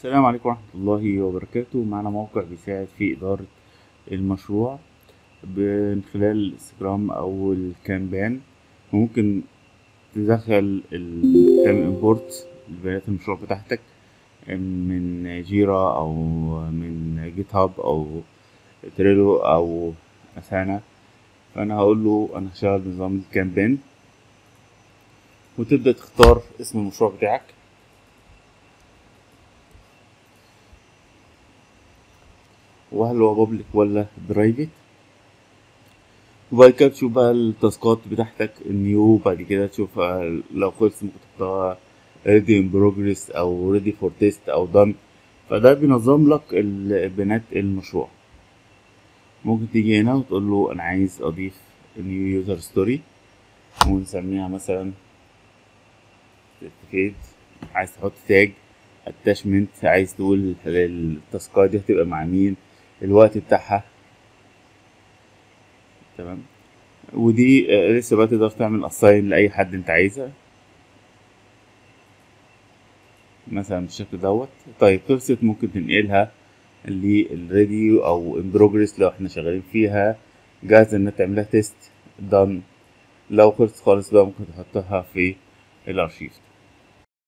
السلام عليكم ورحمة الله وبركاته معنا موقع بيساعد في إدارة المشروع من خلال سكرام أو الكانبان ممكن تدخل ال- تعمل امبورت لبيانات المشروع بتاعتك من جيرا أو من جيت هاب أو تريلو أو أسانا فأنا هقول له أنا هشتغل بنظام الكانبان وتبدأ تختار اسم المشروع بتاعك وهل هو بابليك ولا برايفت وبعد كده تشوف بقى التاسكات بتاعتك النيو بعد كده تشوف آه، لو خلص ممكن تحطها ready in progress او ready for test او done فده بينظم لك ال- بيانات المشروع ممكن تيجي هنا وتقول له انا عايز اضيف new user story ونسميها مثلا certificate عايز تحط تاج attachment عايز تقول التاسكات دي هتبقى مع مين الوقت بتاعها تمام ودي آه، لسه بقى تقدر تعمل اساين لاي حد انت عايزها مثلا بالشكل دوت طيب خلصت ممكن تنقلها للريدي او ان بروجريس لو احنا شغالين فيها جاهزه انها تعملها تيست دان لو خلصت خالص بقى ممكن تحطها في الارشيف